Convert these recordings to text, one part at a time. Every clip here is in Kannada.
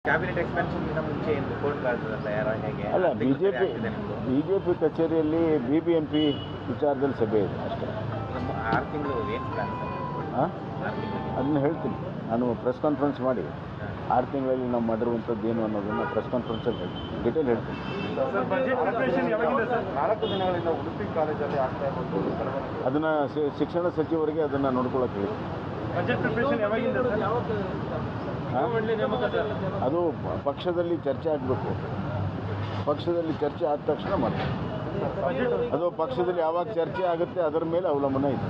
ಕ್ಯಾಬಿನೆಟ್ ಎಕ್ಸ್ಪೆನ್ಷನ್ ಮುಂಚೆ ಏನು ರಿಪೋರ್ಟ್ ಕಾಡ್ತದಲ್ಲ ಯಾರೋ ಹೇಗೆ ಅಲ್ಲ ಬಿ ಜೆ ಪಿ ಆಗ್ತಿದೆ ನಿಮ್ದು ಬಿ ಜೆ ಪಿ ಕಚೇರಿಯಲ್ಲಿ ಬಿ ಬಿ ಎಂ ಪಿ ವಿಚಾರದಲ್ಲಿ ಸಭೆ ಇದೆ ಅಷ್ಟೇ ನಮ್ಮ ಆರು ತಿಂಗಳು ಏನು ಪ್ಲಾನ್ ಸರ್ ಹಾಂ ಆರು ತಿಂಗಳು ಅದನ್ನು ಹೇಳ್ತೀನಿ ನಾನು ಪ್ರೆಸ್ ಕಾನ್ಫರೆನ್ಸ್ ಮಾಡಿ ಆರು ತಿಂಗಳಲ್ಲಿ ನಾವು ಮಾಡಿರುವಂಥದ್ದು ಏನು ಅನ್ನೋದನ್ನು ಪ್ರೆಸ್ ಕಾನ್ಫರೆನ್ಸಲ್ಲಿ ಹೇಳ್ತೀನಿ ಡಿಟೇಲ್ ಹೇಳ್ತೀನಿ ನಾಲ್ಕು ದಿನಗಳಿಂದ ಉಡುಪಿ ಕಾಲೇಜಲ್ಲಿ ಆಗ್ತಾ ಇರೋದು ಅದನ್ನು ಶಿಕ್ಷಣ ಸಚಿವರಿಗೆ ಅದನ್ನು ನೋಡ್ಕೊಳ್ಳೋಕೆ ಹೇಳ್ತೀನಿ ಬಜೆಟ್ ಪ್ರಿಪರೇಷನ್ ಯಾವಾಗಿಂದ ಸರ್ ಹಾಂ? ಅದು ಪ- ಪಕ್ಷದಲ್ಲಿ ಚರ್ಚೆ ಆಗಬೇಕು ಪಕ್ಷದಲ್ಲಿ ಚರ್ಚೆ ಆದ ತಕ್ಷಣ ಮಾಡ್ತೀನಿ ಅದು ಪಕ್ಷದಲ್ಲಿ ಯಾವಾಗ ಚರ್ಚೆ ಆಗುತ್ತೆ ಅದರ ಮೇಲೆ ಅವಲಂಬನೆ ಇದೆ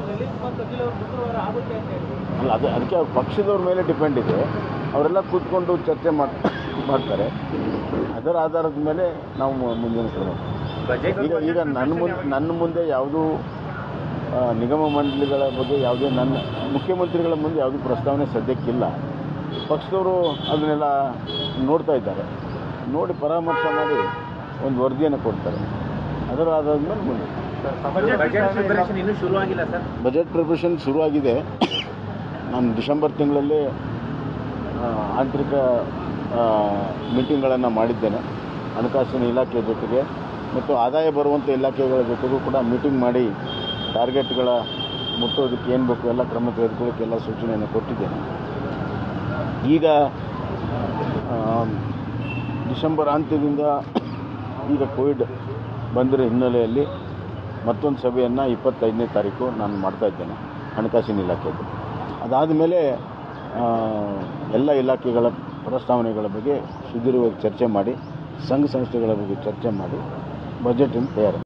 ಅಲ್ಲ ಅದು ಅದಕ್ಕೆ ಅವ್ರ ಪಕ್ಷದವ್ರ ಮೇಲೆ ಡಿಪೆಂಡ್ ಇದೆ ಅವರೆಲ್ಲ ಕೂತ್ಕೊಂಡು ಚರ್ಚೆ ಮಾಡ್ ಮಾಡ್ತಾರೆ ಅದರ ಆಧಾರದ ಮೇಲೆ ನಾವು ಮು- ಮುಂದಿನ ಕ್ರಮ ಬಜೆಟ್ ಈಗ ಈಗ ನನ್ನ ಮುಂದೆ ನನ್ನ ಮುಂದೆ ಯಾವುದೂ ಆ, ನಿಗಮ ಮಂಡಳಿಗಳ ಬಗ್ಗೆ ಯಾವುದೇ ನನ್ನ ಮುಖ್ಯಮಂತ್ರಿಗಳ ಮುಂದೆ ಯಾವುದೂ ಪ್ರಸ್ತಾವನೆ ಸದ್ಯಕ್ಕಿಲ್ಲ ಪಕ್ಷದವರು ಅದನ್ನೆಲ್ಲ ನೋಡ್ತಾ ಇದ್ದಾರೆ ನೋಡಿ ಪರಾಮರ್ಶೆ ಮಾಡಿ ಒಂದು ವರದಿಯನ್ನು ಕೊಡ್ತಾರೆ ಅದರ ಆಧಾರದ ಮೇಲೆ ಮುಂದೆ ಬಜೆಟ್ ಪ್ರಿಪರೇಷನ್ ಇನ್ನೂ ಶುರು ಆಗಿಲ್ಲ ಸರ್ ಬಜೆಟ್ ಪ್ರಿಪ್ರೇಷನ್ ಶುರುವಾಗಿದೆ ನಾನು ಡಿಸೆಂಬರ್ ತಿಂಗಳಲ್ಲಿ ಆ, ಆಂತರಿಕ ಮೀಟಿಂಗ್ಗಳನ್ನು ಮಾಡಿದ್ದೇನೆ ಹಣಕಾಸಿನ ಇಲಾಖೆ ಜೊತೆಗೆ ಮತ್ತು ಆದಾಯ ಬರುವಂಥ ಇಲಾಖೆಗಳ ಜೊತೆಗೂ ಕೂಡ ಮೀಟಿಂಗ್ ಮಾಡಿ ಟಾರ್ಗೆಟ್ಗಳ ಮುಟ್ಟೋದಕ್ಕೆ ಏನು ಬೇಕು ಎಲ್ಲ ಕ್ರಮ ತೆಗೆದುಕೊಳ್ಳೋಕ್ಕೆ ಎಲ್ಲ ಸೂಚನೆಯನ್ನು ಕೊಟ್ಟಿದ್ದೇನೆ ಈಗ ಆ, ಡಿಸೆಂಬರ್ ಅಂತ್ಯದಿಂದ ಈಗ ಕೋವಿಡ್ ಬಂದಿರೋ ಹಿನ್ನೆಲೆಯಲ್ಲಿ ಮತ್ತೊಂದು ಸಭೆಯನ್ನು ಇಪ್ಪತ್ತೈದನೇ ತಾರೀಕು ನಾನು ಮಾಡ್ತಾ ಇದ್ದೇನೆ ಹಣಕಾಸಿನ ಇಲಾಖೆದು ಅದಾದ ಮೇಲೆ ಎಲ್ಲ ಇಲಾಖೆಗಳ ಪ್ರಸ್ತಾವನೆಗಳ ಬಗ್ಗೆ ಸುದೀರ್ಘವಾಗಿ ಚರ್ಚೆ ಮಾಡಿ ಸಂಘ ಸಂಸ್ಥೆಗಳ ಬಗ್ಗೆ ಚರ್ಚೆ ಮಾಡಿ ಬಜೆಟನ್ನು ತಯಾರು